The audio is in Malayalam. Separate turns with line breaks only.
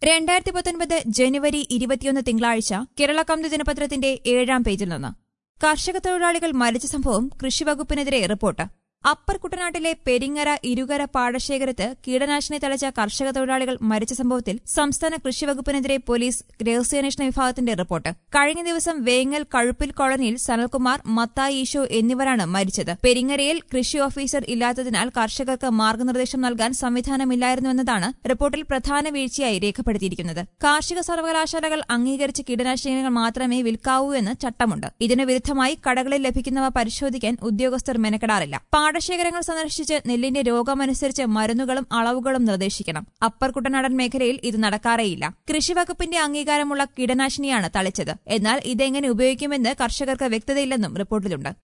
രണ്ടായിരത്തി പത്തൊൻപത് ജനുവരി ഇരുപത്തിയൊന്ന് തിങ്കളാഴ്ച കേരള കൗമുദി ദിനപത്രത്തിന്റെ ഏഴാം പേജിൽ നിന്ന് കർഷക തൊഴിലാളികൾ മരിച്ച സംഭവം കൃഷിവകുപ്പിനെതിരെ റിപ്പോർട്ട് അപ്പർ കുട്ടനാട്ടിലെ പെരിങ്ങര ഇരുകര പാടശേഖരത്ത് കീടനാശിനി തളിച്ച കർഷക തൊഴിലാളികൾ മരിച്ച സംഭവത്തിൽ സംസ്ഥാന കൃഷിവകുപ്പിനെതിരെ പോലീസ് രഹസ്യാന്വേഷണ വിഭാഗത്തിന്റെ റിപ്പോർട്ട് കഴിഞ്ഞ ദിവസം വേങ്ങൽ കഴുപ്പിൽ കോളനിയിൽ സനൽകുമാർ മത്തായി ഈശോ എന്നിവരാണ് മരിച്ചത് പെരിങ്ങരയിൽ കൃഷി ഓഫീസർ ഇല്ലാത്തതിനാൽ കർഷകർക്ക് മാർഗനിർദ്ദേശം നൽകാൻ സംവിധാനമില്ലായിരുന്നുവെന്നതാണ് റിപ്പോർട്ടിൽ പ്രധാന വീഴ്ചയായി രേഖപ്പെടുത്തിയിരിക്കുന്നത് കാർഷിക സർവകലാശാലകൾ അംഗീകരിച്ച കീടനാശിനികൾ മാത്രമേ വിൽക്കാവൂ എന്ന് ചട്ടമുണ്ട് ഇതിനു വിരുദ്ധമായി കടകളിൽ ലഭിക്കുന്നവ പരിശോധിക്കാൻ ഉദ്യോഗസ്ഥർ മെനക്കെടാറില്ല പാടശേഖരങ്ങൾ സന്ദർശിച്ച് നെല്ലിന്റെ രോഗമനുസരിച്ച് മരുന്നുകളും അളവുകളും നിർദ്ദേശിക്കണം അപ്പർ കുട്ടനാടൻ മേഖലയിൽ ഇത് നടക്കാറേയില്ല കൃഷിവകുപ്പിന്റെ അംഗീകാരമുള്ള കീടനാശിനിയാണ് തളിച്ചത് എന്നാൽ ഇതെങ്ങനെ ഉപയോഗിക്കുമെന്ന് കർഷകർക്ക് വ്യക്തതയില്ലെന്നും റിപ്പോർട്ടിലുണ്ട്